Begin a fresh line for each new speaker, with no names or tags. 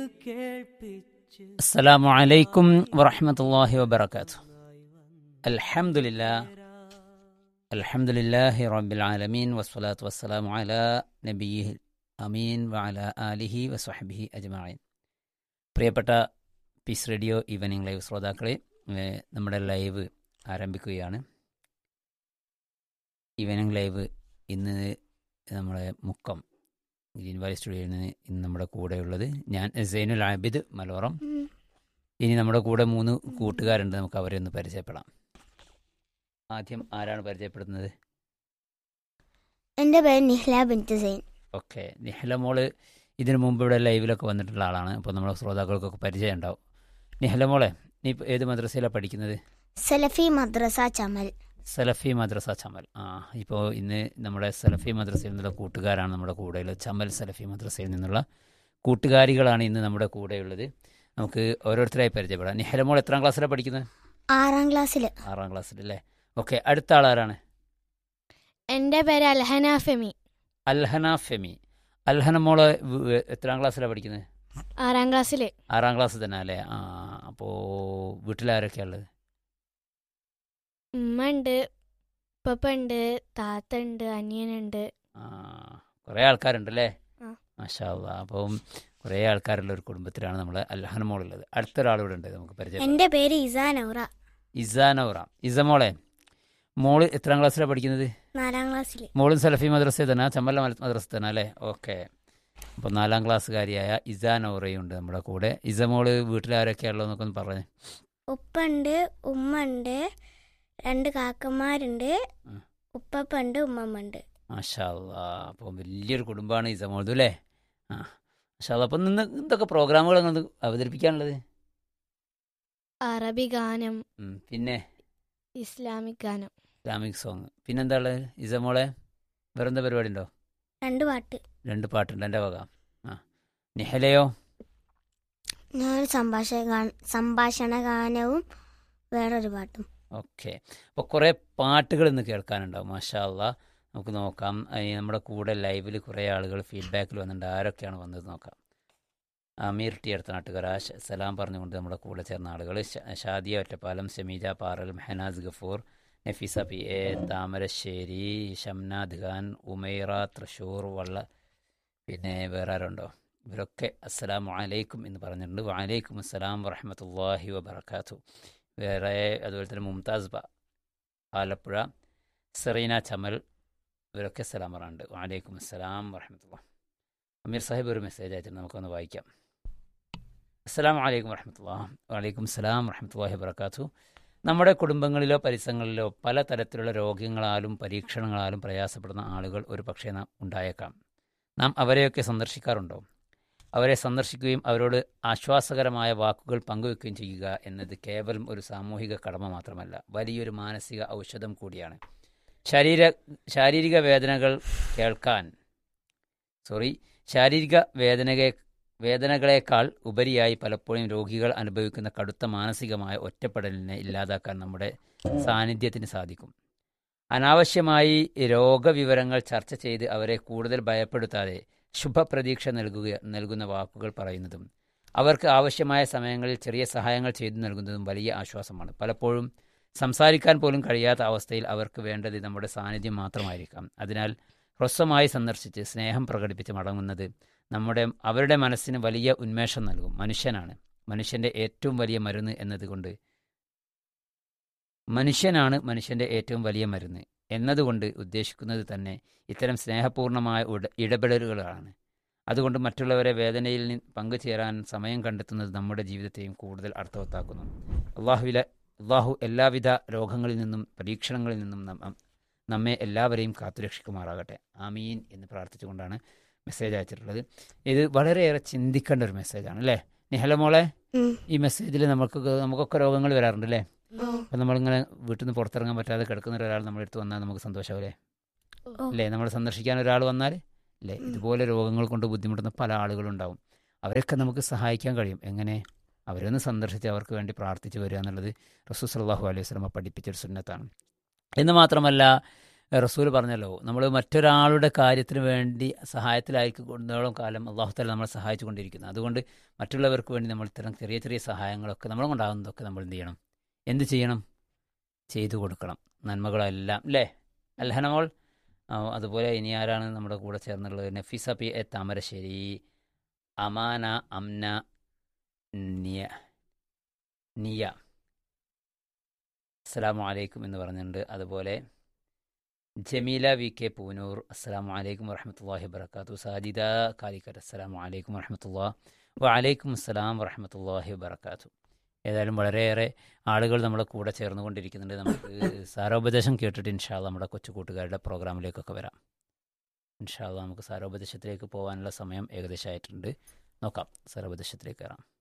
السلام عليكم ورحمة الله وبركاته الحمد لله الحمد لله رب العالمين والصلاة والسلام على نبيه അമീൻ വഅല ആലിഹി വസ്വഹബിഹി അജ്മായിൻ പ്രിയപ്പെട്ട പീസ് റേഡിയോ ഈവനിങ് ലൈവ് ശ്രോതാക്കളെ ഏഹ് നമ്മുടെ ലൈവ് ആരംഭിക്കുകയാണ് ഈവനിങ് ലൈവ് ഇന്ന് നമ്മളെ മുക്കം ഗ്രീൻ വാലി സ്റ്റുഡിയോയിൽ നിന്ന് ഇന്ന് നമ്മുടെ കൂടെയുള്ളത് ഞാൻ സൈനുൽ ആബിദ് മലോറം ഇനി നമ്മുടെ കൂടെ മൂന്ന് കൂട്ടുകാരുണ്ട് നമുക്ക് അവരെ ഒന്ന് പരിചയപ്പെടാം ആദ്യം ആരാണ് പരിചയപ്പെടുത്തുന്നത്
എൻ്റെ പേര് നിഹ്ല ബിൻത്ത് സൈൻ
ഓക്കെ നിഹല മോള് ഇതിനു മുമ്പ് ഇവിടെ ലൈവിലൊക്കെ വന്നിട്ടുള്ള ആളാണ് അപ്പോൾ നമ്മുടെ ശ്രോതാക്കൾക്കൊക്കെ പരിചയം ഉണ്ടാവും നിഹല മോളെ നീ ഇപ്പോൾ ഏത് മദ്രസയിലാണ് പഠിക്കുന്നത്
സലഫി മദ്രസ ചമൽ
സലഫി മദ്രസ ചമൽ ആ ഇപ്പോൾ ഇന്ന് നമ്മുടെ സലഫി മദ്രസയിൽ നിന്നുള്ള കൂട്ടുകാരാണ് നമ്മുടെ കൂടെയുള്ളത് ചമൽ സലഫി മദ്രസയിൽ നിന്നുള്ള കൂട്ടുകാരികളാണ് ഇന്ന് നമ്മുടെ കൂടെയുള്ളത് നമുക്ക് ഓരോരുത്തരായി പരിചയപ്പെടാം നിഹല മോൾ എത്രാം ക്ലാസ്സിലാണ് പഠിക്കുന്നത്
ആറാം ക്ലാസ്സിൽ
ആറാം ക്ലാസ്സിൽ അല്ലേ ഓക്കെ അടുത്ത ആളാരാണ്
എൻ്റെ പേര് അൽഹന ഫെമി
അൽഹന ഫെമി അൽഹന മോള് വ്- എത്രാം ക്ലാസ്സിലാണ് പഠിക്കുന്നത്
ആറാം ക്ലാസ്സിൽ
ആറാം ക്ലാസ് തന്നെ അല്ലേ ആ അപ്പോൾ വീട്ടിലാരൊക്കെയാ ഉള്ളത്
ഉമ്മ ഉണ്ട് ഉപ്പപ്പ ഉണ്ട് താത്ത ഉണ്ട് അനിയനുണ്ട്
ആ കുറേ ആൾക്കാരുണ്ടല്ലേ
ആ.
മാഷാ അള്ളാ അപ്പം കുറേ ആൾക്കാരുള്ള ഒരു കുടുംബത്തിലാണ് നമ്മൾ അൽഹന മോളുള്ളത് അടുത്തൊരാൾ ഇവിടെ ഉണ്ട് നമുക്ക് പരിചയം
എൻ്റെ പേര് ഇസാനൗറ
ഇസാനൗറ ഇസമോളെ മോള് എത്രാം ക്ലാസ്സിലാണ് പഠിക്കുന്നത്
നാലാം ക്ലാസ്സിൽ
മോളും സലഫി മദ്രസ തന്നെ ചമ്മല മദ്രസ തന്നെ അല്ലേ ഓക്കെ അപ്പോൾ നാലാം ക്ലാസ്സുകാരിയായ ഇസാനൗറയും ഉണ്ട് നമ്മുടെ കൂടെ ഇസമോള് വീട്ടിലാരൊക്കെയാ ഉള്ളതെന്നൊക്കെ ഒന്ന് പറഞ്ഞേ
ഉപ്പുണ്ട് ഉമ്മ ഉണ്ട് രണ്ട് കാക്കന്മാരുണ്ട്
ആ.
ഉപ്പപ്പ ഉണ്ട് ഉമ്മമ്മ ഉണ്ട്
മാഷാ അള്ളാ അപ്പോൾ വലിയൊരു കുടുംബമാണ് ഇസമോളത് അല്ലേ ആ മാഷാ അള്ളാ അപ്പം നിന്ന് എന്തൊക്കെ പ്രോഗ്രാമുകൾ അങ്ങ് അവതരിപ്പിക്കാനുള്ളത്
അറബി ഗാനം
ഉം, പിന്നെ
ഇസ്ലാമിക് ഗാനം
ഇസ്ലാമിക് സോങ് പിന്നെന്താ ഉള്ളത് ഇസമോളെ വേറെന്താ പരിപാടി ഉണ്ടോ
രണ്ട് പാട്ട്
രണ്ട് പാട്ടുണ്ട് എൻ്റെ വക ആ നിഹലയോ
ഞാൻ സംഭാഷണ ഗാ- സംഭാഷണ ഗാനവും വേറൊരു പാട്ടും
ഓക്കെ അപ്പോൾ കുറേ പാട്ടുകൾ ഇന്ന് കേൾക്കാനുണ്ടാവും മാഷാ അള്ളാ നമുക്ക് നോക്കാം ഈ നമ്മുടെ കൂടെ ലൈവിൽ കുറേ ആളുകൾ ഫീഡ്ബാക്കിൽ വന്നിട്ടുണ്ട് ആരൊക്കെയാണ് വന്നത് നോക്കാം അമീർ ടി അടുത്ത നാട്ടുകാർ ആ ശ- സലാം പറഞ്ഞുകൊണ്ട് നമ്മുടെ കൂടെ ചേർന്ന ആളുകൾ ഷ- ഷാദിയ ഒറ്റപ്പാലം ഷമീജ പാറൽ മെഹനാസ് ഗഫൂർ നഫീസ പി എ താമരശ്ശേരി ഷംനാദ് ഖാൻ ഉമൈറ തൃശൂർ വള്ള പിന്നെ വേറെ ആരുണ്ടോ ഇവരൊക്കെ അസ്സലാമു അലൈക്കും എന്ന് പറഞ്ഞിട്ടുണ്ട് വലൈക്കും അസ്സലാം വറഹമത്തല്ലാഹി വബർക്കാത്തു വേറെ അതുപോലെ തന്നെ മുംതാസ് ബ ആലപ്പുഴ സെറീന ചമൽ ഇവരൊക്കെ സലാം പറയാറുണ്ട് വലൈക്കും അസ്സലാം വറഹമത്തുള്ള അമീർ സാഹിബ് ഒരു മെസ്സേജ് അയച്ചിട്ട് നമുക്കൊന്ന് വായിക്കാം അസ്സലാം വലൈക്കും വറഹമത്തുള്ള വലൈക്കും അസ്സലാം വറഹമത്തല്ലാഹി വബർക്കാത്തു നമ്മുടെ കുടുംബങ്ങളിലോ പരിസരങ്ങളിലോ പല തരത്തിലുള്ള രോഗങ്ങളാലും പരീക്ഷണങ്ങളാലും പ്രയാസപ്പെടുന്ന ആളുകൾ ഒരു പക്ഷേ നാം ഉണ്ടായേക്കാം നാം അവരെയൊക്കെ സന്ദർശിക്കാറുണ്ടോ അവരെ സന്ദർശിക്കുകയും അവരോട് ആശ്വാസകരമായ വാക്കുകൾ പങ്കുവെക്കുകയും ചെയ്യുക എന്നത് കേവലം ഒരു സാമൂഹിക കടമ മാത്രമല്ല വലിയൊരു മാനസിക ഔഷധം കൂടിയാണ് ശരീര ശാരീരിക വേദനകൾ കേൾക്കാൻ സോറി ശാരീരിക വേദനയെ വേദനകളേക്കാൾ ഉപരിയായി പലപ്പോഴും രോഗികൾ അനുഭവിക്കുന്ന കടുത്ത മാനസികമായ ഒറ്റപ്പെടലിനെ ഇല്ലാതാക്കാൻ നമ്മുടെ സാന്നിധ്യത്തിന് സാധിക്കും അനാവശ്യമായി രോഗവിവരങ്ങൾ ചർച്ച ചെയ്ത് അവരെ കൂടുതൽ ഭയപ്പെടുത്താതെ ശുഭപ്രതീക്ഷ നൽകുക നൽകുന്ന വാക്കുകൾ പറയുന്നതും അവർക്ക് ആവശ്യമായ സമയങ്ങളിൽ ചെറിയ സഹായങ്ങൾ ചെയ്തു നൽകുന്നതും വലിയ ആശ്വാസമാണ് പലപ്പോഴും സംസാരിക്കാൻ പോലും കഴിയാത്ത അവസ്ഥയിൽ അവർക്ക് വേണ്ടത് നമ്മുടെ സാന്നിധ്യം മാത്രമായിരിക്കാം അതിനാൽ ഹ്രസ്വമായി സന്ദർശിച്ച് സ്നേഹം പ്രകടിപ്പിച്ച് മടങ്ങുന്നത് നമ്മുടെ അവരുടെ മനസ്സിന് വലിയ ഉന്മേഷം നൽകും മനുഷ്യനാണ് മനുഷ്യൻ്റെ ഏറ്റവും വലിയ മരുന്ന് എന്നതുകൊണ്ട് മനുഷ്യനാണ് മനുഷ്യൻ്റെ ഏറ്റവും വലിയ മരുന്ന് എന്നതുകൊണ്ട് ഉദ്ദേശിക്കുന്നത് തന്നെ ഇത്തരം സ്നേഹപൂർണമായ ഉട- ഇടപെടലുകളാണ് അതുകൊണ്ട് മറ്റുള്ളവരെ വേദനയിൽ നിന്ന് പങ്കുചേരാൻ സമയം കണ്ടെത്തുന്നത് നമ്മുടെ ജീവിതത്തെയും കൂടുതൽ അർത്ഥവത്താക്കുന്നു അള്ളാഹുവില അള്ളാഹു എല്ലാവിധ രോഗങ്ങളിൽ നിന്നും പരീക്ഷണങ്ങളിൽ നിന്നും നമ്മ- നമ്മെ എല്ലാവരെയും കാത്തുരക്ഷിക്കുമാറാകട്ടെ ആമീൻ എന്ന് പ്രാർത്ഥിച്ചുകൊണ്ടാണ് മെസ്സേജ് അയച്ചിട്ടുള്ളത് ഇത് വളരെയേറെ ചിന്തിക്കേണ്ട ഒരു മെസ്സേജാണ് അല്ലേ നിഹല മോളെ
ഉം.
ഈ മെസ്സേജിൽ നമുക്ക് നമുക്കൊക്കെ രോഗങ്ങൾ വരാറുണ്ട് അല്ലേ
ഉം.
അപ്പം നമ്മളിങ്ങനെ വീട്ടിൽ നിന്ന് പുറത്തിറങ്ങാൻ പറ്റാതെ കിടക്കുന്ന ഒരാൾ നമ്മുടെ അടുത്ത് വന്നാൽ നമുക്ക് സന്തോഷമാവില്ലേ
ഓ.
അല്ലേ നമ്മൾ സന്ദർശിക്കാൻ ഒരാൾ വന്നാൽ അല്ലേ
ഉം.
ഇതുപോലെ രോഗങ്ങൾ കൊണ്ട് ബുദ്ധിമുട്ടുന്ന പല ആളുകളുണ്ടാവും അവരൊക്കെ നമുക്ക് സഹായിക്കാൻ കഴിയും എങ്ങനെ അവരൊന്ന് സന്ദർശിച്ച് അവർക്ക് വേണ്ടി പ്രാർത്ഥിച്ച് വരിക എന്നുള്ളത് റസൂൽ സല്ലാഹു അലൈഹി സ്വലമ പഠിപ്പിച്ചൊരു സുന്നത്താണ് എന്ന് മാത്രമല്ല റസൂൽ പറഞ്ഞല്ലോ നമ്മൾ മറ്റൊരാളുടെ കാര്യത്തിന് വേണ്ടി സഹായത്തിലായിക്കൊണ്ടോളം കാലം അള്ളാഹുത്താല നമ്മളെ സഹായിച്ചു കൊണ്ടിരിക്കുന്നത് അതുകൊണ്ട് മറ്റുള്ളവർക്ക് വേണ്ടി നമ്മൾ ഇത്തരം ചെറിയ ചെറിയ സഹായങ്ങളൊക്കെ നമ്മളെ കൊണ്ടാകുന്നതൊക്കെ നമ്മൾ എന്ത് ചെയ്യണം എന്ത് ചെയ്യണം ചെയ്തു കൊടുക്കണം നന്മകളെല്ലാം അല്ലേ അൽഹനമോൾ ആ, അതുപോലെ ഇനി ആരാണ് നമ്മുടെ കൂടെ ചേർന്നുള്ളത് നഫീസ പി എ താമരശ്ശേരി അമാന അംന നിയ നിയ അസ്സലാമു അലൈക്കും എന്ന് പറഞ്ഞിട്ടുണ്ട് അതുപോലെ ജമീല വി കെ പൂനൂർ അസ്സലാമു അലൈക്കും വറഹമത്തല്ലാഹി വബർക്കാത്തു സാജിദ കാലിക്കറ്റ് അസ്സലാമു അലൈക്കും വറഹമത്തുള്ള വലൈക്കും അസ്സലാം വറഹമത്തല്ലാഹി വബർക്കാത്തു ഏതായാലും വളരെയേറെ ആളുകൾ നമ്മളെ കൂടെ ചേർന്നുകൊണ്ടിരിക്കുന്നുണ്ട് നമുക്ക് സാരോപദേശം കേട്ടിട്ട് ഇൻഷാല്ല നമ്മുടെ കൊച്ചു കൂട്ടുകാരുടെ പ്രോഗ്രാമിലേക്കൊക്കെ വരാം ഇൻഷാല്ല നമുക്ക് സാരോപദേശത്തിലേക്ക് പോകാനുള്ള സമയം ഏകദേശം ആയിട്ടുണ്ട് നോക്കാം സാരോപദേശത്തിലേക്ക് കയറാം